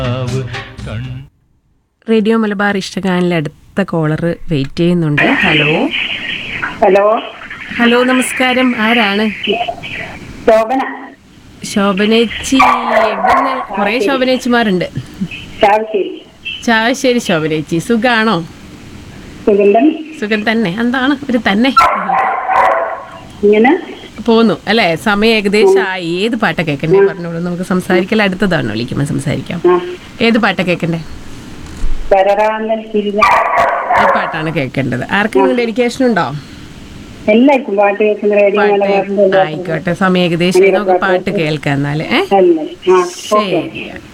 Radio Malabar ഇഷ്ടഗാനിലെ അടുത്ത caller wait ചെയ്യുന്നുണ്ട് ഹലോ ഹലോ ഹലോ നമസ്കാരം ആരാണ് ശോഭന ശോഭനേച്ചി എവിടുന്ന് കുറേ ശോഭനേച്ചിമാരുണ്ട് ചാവശ്ശേരി ചാവശ്ശേരി ശോഭനേച്ചി സുഖാണോ സുഗന്ധൻ സുഖം തന്നെ എന്താണ് ഒരു തന്നെ ഇങ്ങനെ പോന്നു അല്ലേ സമയം ഏകദേശം ആയി ഏത് പാട്ട കേൾക്കണ്ടേ പറഞ്ഞോളൂ നമുക്ക് സംസാരിക്കൽ അടുത്തതാണ് വിളിക്കുമ്പോൾ സംസാരിക്കാം ആ ഏത് പാട്ട കേൾക്കണ്ടേ പരറാന്നൽ തിരിഞ്ഞ ഈ പാട്ടാണ് കേൾക്കേണ്ടത് ആർക്കെങ്കിലും ഡെഡിക്കേഷൻ ഉണ്ടോ എല്ലാവർക്കും പാട്ട് കേൾക്കുന്ന റേഡിയോ പാട്ട് മലബാറിന്റെ ആയിക്കോട്ടെ സമയം ഏകദേശം ആയി. നമുക്ക് പാട്ട് കേൾക്കാം എന്നാല് ഏ അല്ലേ ആ ഓക്കെ ശരി